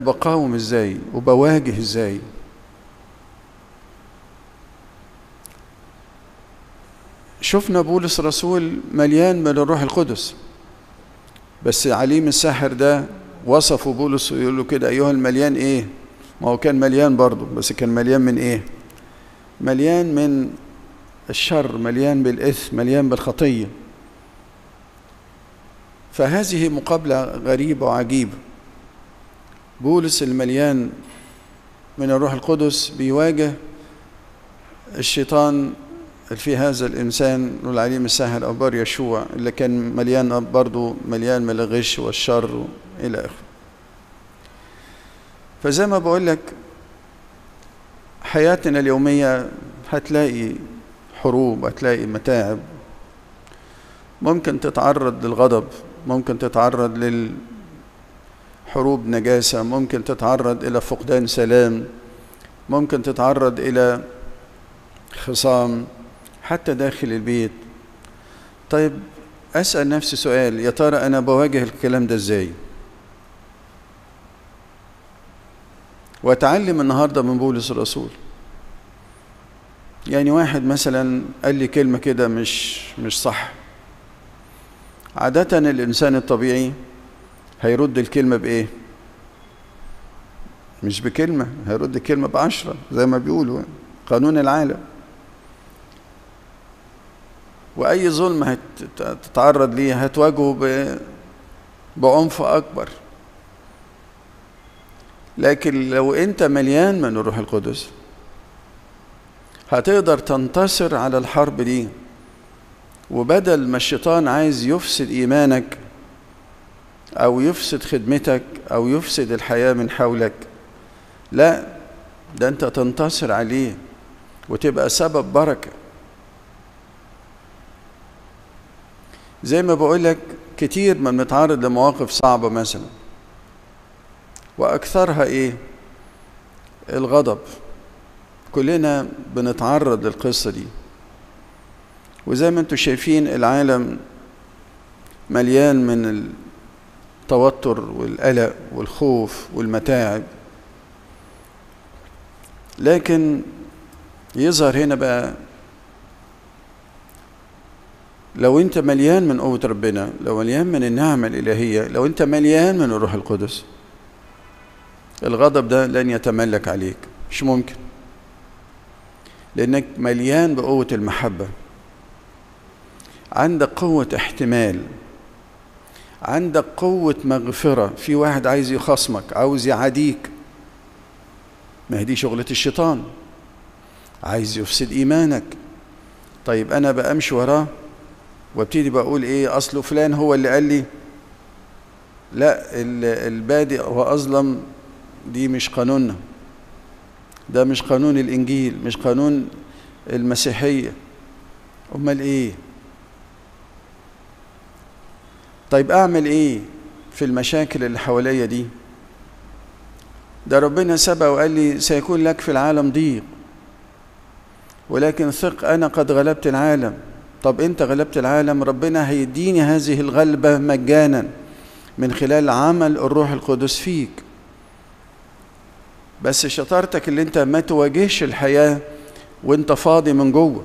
بقاوم ازاي وبواجه ازاي شفنا بولس رسول مليان من الروح القدس بس عليم الساحر ده وصفه بولس ويقول له كده ايها المليان ايه ما هو كان مليان برضه بس كان مليان من ايه مليان من الشر مليان بالاثم مليان بالخطيه فهذه مقابله غريبه وعجيبه بولس المليان من الروح القدس بيواجه الشيطان في هذا الإنسان العليم الساهر أبار يشوع اللي كان مليان برضه مليان من الغش والشر إلى آخره فزي ما بقول لك حياتنا اليومية هتلاقي حروب هتلاقي متاعب ممكن تتعرض للغضب ممكن تتعرض للحروب نجاسة ممكن تتعرض إلى فقدان سلام ممكن تتعرض إلى خصام حتى داخل البيت طيب أسأل نفسي سؤال يا ترى أنا بواجه الكلام ده إزاي وأتعلم النهاردة من بولس الرسول يعني واحد مثلا قال لي كلمة كده مش مش صح عادة الإنسان الطبيعي هيرد الكلمة بإيه؟ مش بكلمة هيرد الكلمة بعشرة زي ما بيقولوا قانون العالم وأي ظلم هتتعرض ليه هتواجهه بعنف أكبر لكن لو أنت مليان من الروح القدس هتقدر تنتصر على الحرب دي وبدل ما الشيطان عايز يفسد إيمانك أو يفسد خدمتك أو يفسد الحياة من حولك لا ده أنت تنتصر عليه وتبقى سبب بركه زي ما بقول لك كتير ما بنتعرض لمواقف صعبة مثلا وأكثرها إيه؟ الغضب كلنا بنتعرض للقصة دي وزي ما انتم شايفين العالم مليان من التوتر والقلق والخوف والمتاعب لكن يظهر هنا بقى لو انت مليان من قوة ربنا لو مليان من النعمة الإلهية لو انت مليان من الروح القدس الغضب ده لن يتملك عليك مش ممكن لأنك مليان بقوة المحبة عندك قوة احتمال عندك قوة مغفرة في واحد عايز يخصمك عاوز يعاديك ما هي دي شغلة الشيطان عايز يفسد إيمانك طيب أنا بأمشي وراه وابتدي بقول ايه اصله فلان هو اللي قال لي لا البادئ واظلم دي مش قانوننا ده مش قانون الانجيل مش قانون المسيحيه امال ايه طيب اعمل ايه في المشاكل اللي حواليا دي ده ربنا سبق وقال لي سيكون لك في العالم ضيق ولكن ثق انا قد غلبت العالم طب انت غلبت العالم ربنا هيديني هذه الغلبة مجانا من خلال عمل الروح القدس فيك بس شطارتك اللي انت ما تواجهش الحياة وانت فاضي من جوه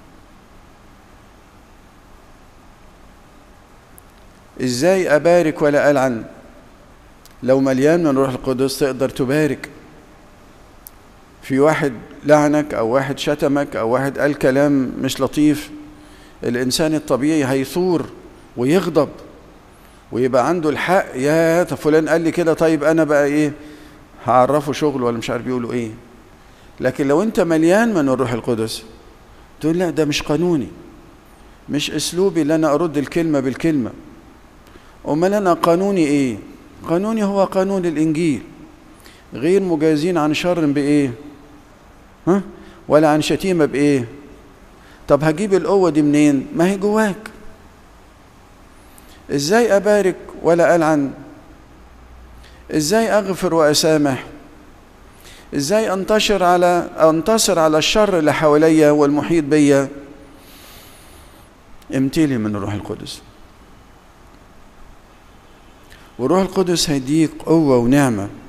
ازاي ابارك ولا العن لو مليان من الروح القدس تقدر تبارك في واحد لعنك او واحد شتمك او واحد قال كلام مش لطيف الإنسان الطبيعي هيثور ويغضب ويبقى عنده الحق يا فلان قال لي كده طيب أنا بقى إيه هعرفه شغل ولا مش عارف بيقولوا إيه لكن لو أنت مليان من الروح القدس تقول لا ده مش قانوني مش أسلوبي اللي أنا أرد الكلمة بالكلمة أمال أنا قانوني إيه قانوني هو قانون الإنجيل غير مجازين عن شر بإيه ها ولا عن شتيمة بإيه طب هجيب القوة دي منين؟ ما هي جواك. ازاي ابارك ولا العن؟ ازاي اغفر واسامح؟ ازاي انتشر على انتصر على الشر اللي حواليا والمحيط بيا؟ امتلي من الروح القدس. والروح القدس هيديك قوة ونعمة